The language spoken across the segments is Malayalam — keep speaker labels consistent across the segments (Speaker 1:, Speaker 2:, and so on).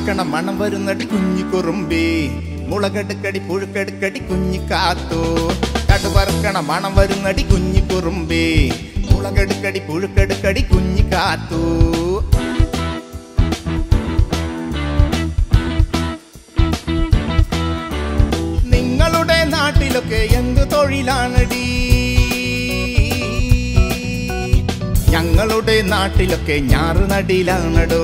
Speaker 1: കടുവറക്കണ മണം വരുന്നടി കുഞ്ഞി കുറുമ്പി മുളകെടുക്കടി പുഴുക്കെടുക്കടി കുഞ്ഞി കാത്തു കടുവറക്കണ മണം വരുന്നടി കുഞ്ഞി കുറുമ്പി മുളകെടുക്കടി പുഴുക്കെടുക്കടി കുഞ്ഞി കാത്തു നിങ്ങളുടെ നാട്ടിലൊക്കെ എന്ത് തൊഴിലാണടി ഞങ്ങളുടെ നാട്ടിലൊക്കെ ഞാറുനടിയിലാണടോ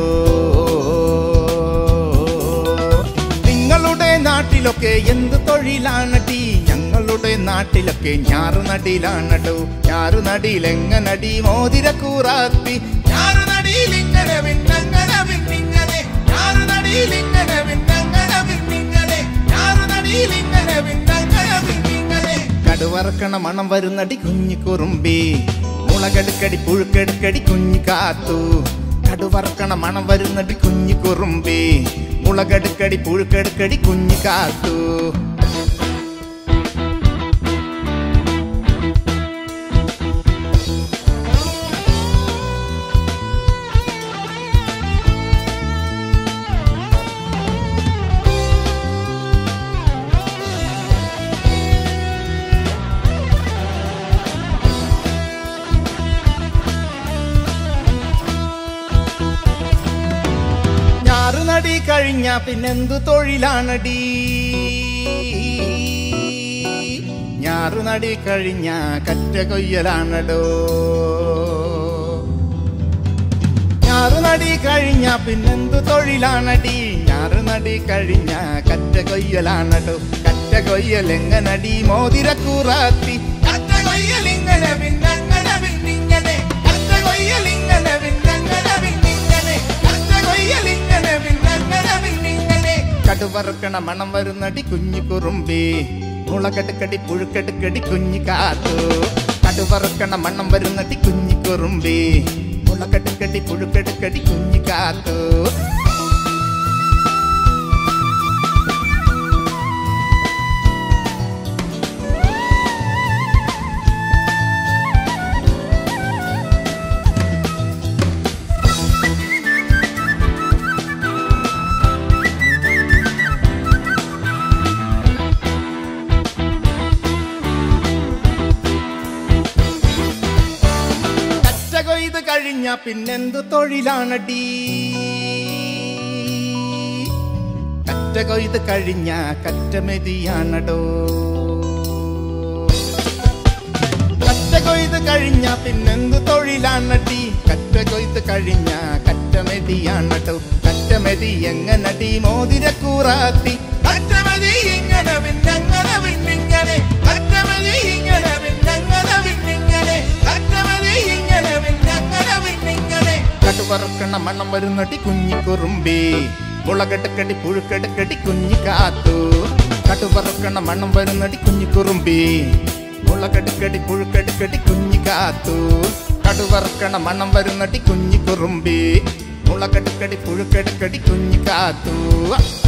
Speaker 1: നിങ്ങളുടെ നാട്ടിലൊക്കെ എന്ത് തൊഴിലാണടി ഞങ്ങളുടെ നാട്ടിലൊക്കെ ഞാറുനടിയിലാണടോ ഞാറുനടിയിൽ എങ്ങനടി മോതിര കൂറാത്തി ഞാറുനടിയിൽ ഇങ്ങനെ പിന്നങ്ങനെ പിന്നിങ്ങനെ ഞാറുനടിയിൽ ഇങ്ങനെ പിന്നങ്ങനെ പിന്നിങ്ങനെ ഞാറുനടിയിൽ ഇങ്ങനെ പിന്നങ്ങനെ പിന്നിങ്ങനെ കടുവറക്കണ മണം വരുന്നടി കുഞ്ഞി കുറുമ്പി മുളകെടുക്കടി പുഴുക്കെടുക്കടി കുഞ്ഞി കാത്തു കടുവറക്കണ മണം വരുന്നടി കുഞ്ഞി കുറുമ്പി മുളകെടുക്കടി പുഴുക്കെടുക്കടി കുഞ്ഞി കാത്തു ഞാറുനടി കഴിഞ്ഞ പിന്നെന്തു തൊഴിലാണടി ഞാറുനടി കഴിഞ്ഞ കറ്റ കൊയ്യലാണടോ ഞാറുനടി കഴിഞ്ഞ പിന്നെന്തു തൊഴിലാണടി ഞാറുനടി കഴിഞ്ഞ കറ്റ കൊയ്യലാണടോ കറ്റ കൊയ്യൽ എങ്ങനടി മോതിര കൂറാത്തി കറ്റ കൊയ്യൽ ഇങ്ങനെ പിന്നങ്ങനെ പിന്നിങ്ങനെ കറ്റ കൊയ്യൽ ഇങ്ങനെ പിന്നങ്ങനെ പിന്നിങ്ങനെ കറ്റ കൊയ്യൽ ഇങ്ങനെ പിന്നങ്ങനെ പിന്നിങ്ങനെ കടുവറുക്കണ മണം വരുന്നടി കുഞ്ഞു കുറുമ്പി മുളകെടുക്കടി പുഴുക്കെടുക്കടി കുഞ്ഞി കാത്തു കടുവറുക്കണ മണം വരുന്നടി കുഞ്ഞി കുറുമ്പി മുളകെടുക്കടി പുഴുക്കെടുക്കടി കുഞ്ഞി കാത്തു കറ്റ കൊയ്ത് കഴിഞ്ഞ പിന്നെന്തു തൊഴിലാണടി കറ്റ കൊയ്ത് കഴിഞ്ഞ കറ്റമെതിയാണടോ കറ്റ കൊയ്ത് കഴിഞ്ഞ പിന്നെന്തു തൊഴിലാണടി കറ്റ കൊയ്ത് കഴിഞ്ഞ കറ്റമെതിയാണടോ കറ്റമെതി എങ്ങനടി മോതിര കൂറാത്തി കറ്റമെതി ഇങ്ങനെ പിന്നങ്ങനെ പിന്നിങ്ങനെ കറ്റമെതി ഇങ്ങനെ പിന്നങ്ങനെ പിന്നിങ്ങനെ കറ്റമെതി ഇങ്ങനെ പിന്നങ്ങനെ പിന്നിങ്ങനെ കടുവറക്കണ മണം വരുന്നടി കുഞ്ഞി കുറുമ്പി മുളകെടുക്കടി പുഴുക്കെടുക്കടി കുഞ്ഞി കാത്തു കടുവറക്കണ മണം വരുന്നടി കുഞ്ഞി കുറുമ്പി മുളകെടുക്കടി പുഴുക്കെടുക്കടി കുഞ്ഞി കാത്തു കടുവറക്കണ മണം വരുന്നടി കുഞ്ഞി കുറുമ്പി മുളകെടുക്കടി പുഴുക്കെടുക്കടി കുഞ്ഞി കാത്തു